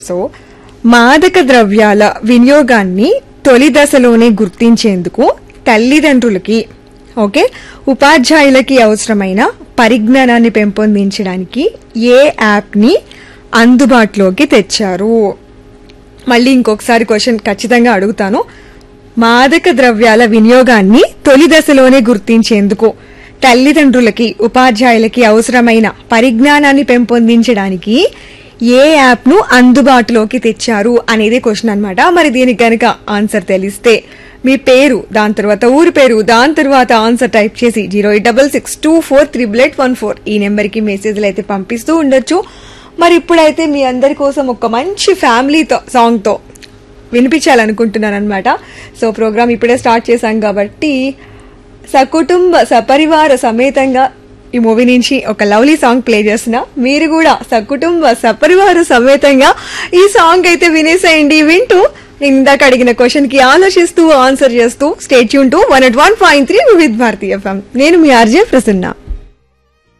so మాదక ద్రవ్యాల వినియోగాన్ని తొలి దశలోనే గుర్తించేందుకు తల్లిదండ్రులకి ఓకే ఉపాధ్యాయులకి అవసరమైన పరిజ్ఞానాన్ని పెంపొందించడానికి ఏ యాప్ని అందుబాటులోకి తెచ్చారు మళ్ళీ ఇంకొకసారి క్వశ్చన్ ఖచ్చితంగా అడుగుతాను మాదక ద్రవ్యాల వినియోగాన్ని తొలి దశలోనే గుర్తించేందుకు తల్లిదండ్రులకి ఉపాధ్యాయులకి అవసరమైన పరిజ్ఞానాన్ని పెంపొందించడానికి ఏ యాప్ ను అందుబాటులోకి తెచ్చారు అనేది క్వశ్చన్ అన్నమాట మరి దీనికి గనక ఆన్సర్ తెలిస్తే మీ పేరు దాని తర్వాత ఊరి పేరు దాని తర్వాత ఆన్సర్ టైప్ చేసి zero eight double six two four triple eight one four ఈ నెంబర్కి మెసేజ్లు అయితే పంపిస్తూ ఉండొచ్చు మరి ఇప్పుడైతే మీ అందరి కోసం ఒక మంచి ఫ్యామిలీతో సాంగ్తో వినిపించాలనుకుంటున్నాను అనమాట సో ప్రోగ్రామ్ ఇప్పుడే స్టార్ట్ చేశాం కాబట్టి సకుటుంబ సపరివార సమేతంగా ఈ మూవీ నుంచి ఒక లవ్లీ సాంగ్ ప్లే చేస్తున్నా మీరు కూడా సకుటుంబ సపరివార సమేతంగా ఈ సాంగ్ అయితే వినేసేయండి వింటూ నేను ఇందాక అడిగిన క్వశ్చన్ కి ఆలోచిస్తూ ఆన్సర్ చేస్తూ స్టేట్ యూన్ to one eight one point three with Bharatiya FM నేను మీ ఆర్జే ప్రసన్న